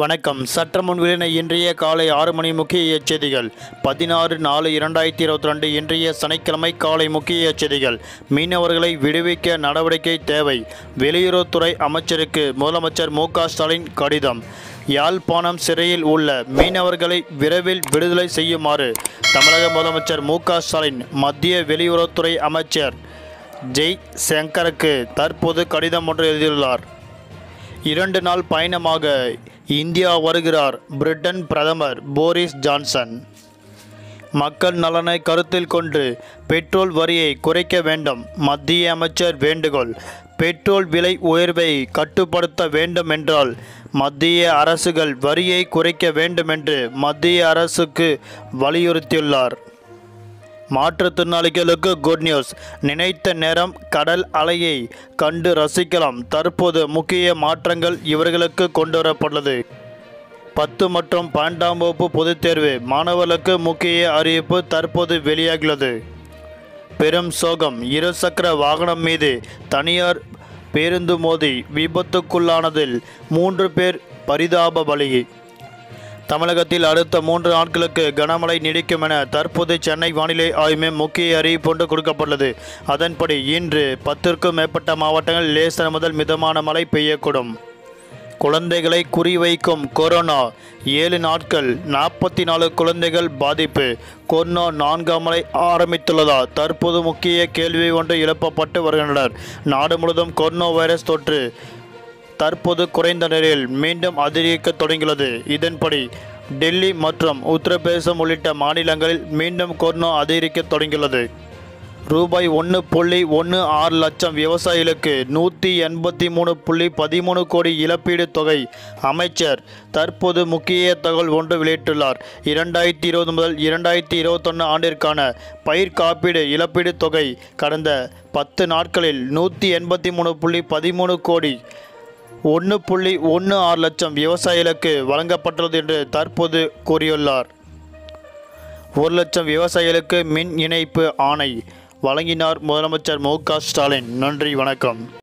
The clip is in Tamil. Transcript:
வணக்கம் சற்று முன் வெளியான இன்றைய காலை ஆறு மணி முக்கிய செய்திகள் பதினாறு நாலு இரண்டாயிரத்தி இருபத்தி ரெண்டு இன்றைய சனிக்கிழமை காலை முக்கிய செய்திகள் மீனவர்களை விடுவிக்க நடவடிக்கை தேவை வெளியுறவுத்துறை அமைச்சருக்கு முதலமைச்சர் மு க ஸ்டாலின் கடிதம் யாழ்ப்பாணம் சிறையில் உள்ள மீனவர்களை விரைவில் விடுதலை செய்யுமாறு தமிழக முதலமைச்சர் மு க ஸ்டாலின் மத்திய வெளியுறவுத்துறை அமைச்சர் ஜெய் சங்கருக்கு தற்போது கடிதம் ஒன்று எழுதியுள்ளார் இரண்டு நாள் பயணமாக இந்தியா வருகிறார் பிரிட்டன் பிரதமர் போரிஸ் ஜான்சன் மக்கள் நலனை கருத்தில் கொண்டு பெட்ரோல் வரியை குறைக்க வேண்டும் மத்திய அமைச்சர் வேண்டுகோள் பெட்ரோல் விலை உயர்வை கட்டுப்படுத்த வேண்டும் என்றால் மத்திய அரசுகள் வரியை குறைக்க வேண்டும் என்று மத்திய அரசுக்கு வலியுறுத்தியுள்ளார் மாற்றுத்திறனாளிகளுக்கு குட் நியூஸ் நினைத்த நேரம் கடல் அலையை கண்டு ரசிக்கலாம் தற்போது முக்கிய மாற்றங்கள் இவர்களுக்கு கொண்டுவரப்பட்டுள்ளது பத்து மற்றும் பன்னெண்டாம் வகுப்பு பொதுத் தேர்வு மாணவர்களுக்கு முக்கிய அறிவிப்பு தற்போது வெளியாகியுள்ளது பெரும் சோகம் இருசக்கர வாகனம் மீது தனியார் பேருந்து மோதி விபத்துக்குள்ளானதில் மூன்று பேர் பரிதாப பலி தமிழகத்தில் அடுத்த மூன்று நாட்களுக்கு கனமழை நீடிக்கும் என தற்போது சென்னை வானிலை ஆய்வு மையம் முக்கிய அறிவிப்பு ஒன்று கொடுக்கப்பட்டுள்ளது அதன்படி இன்று பத்திற்கும் மேற்பட்ட மாவட்டங்களில் லேசர் முதல் மிதமான மழை பெய்யக்கூடும் குழந்தைகளை குறிவைக்கும் கொரோனா ஏழு நாட்கள் நாற்பத்தி நாலு குழந்தைகள் பாதிப்பு கொரோனா நான்காம் மலை ஆரம்பித்துள்ளதா தற்போது முக்கிய கேள்வி ஒன்று எழுப்பப்பட்டு வருகின்றனர் நாடு முழுவதும் கொரோனா வைரஸ் தொற்று தற்போது குறைந்த நிலையில் மீண்டும் அதிகரிக்க தொடங்கியுள்ளது இதன்படி டெல்லி மற்றும் உத்தரப்பிரதேசம் உள்ளிட்ட மாநிலங்களில் மீண்டும் கொரோனா அதிகரிக்க தொடங்கியுள்ளது ரூபாய் ஒன்று புள்ளி ஒன்று ஆறு லட்சம் விவசாயிகளுக்கு நூற்றி எண்பத்தி மூணு புள்ளி பதிமூணு கோடி இழப்பீடு தொகை அமைச்சர் தற்போது முக்கிய தகவல் ஒன்று வெளியிட்டுள்ளார் இரண்டாயிரத்தி இருபது முதல் இரண்டாயிரத்தி இருபத்தொன்று ஆண்டிற்கான பயிர் காப்பீடு இழப்பீடு தொகை கடந்த பத்து நாட்களில் நூற்றி எண்பத்தி மூணு புள்ளி பதிமூணு கோடி ஒன்று புள்ளி ஒன்று ஆறு லட்சம் விவசாயிகளுக்கு வழங்கப்பட்டுள்ளது என்று தற்போது கூறியுள்ளார் ஒரு லட்சம் விவசாயிகளுக்கு மின் இணைப்பு ஆணை வழங்கினார் முதலமைச்சர் மு க ஸ்டாலின் நன்றி வணக்கம்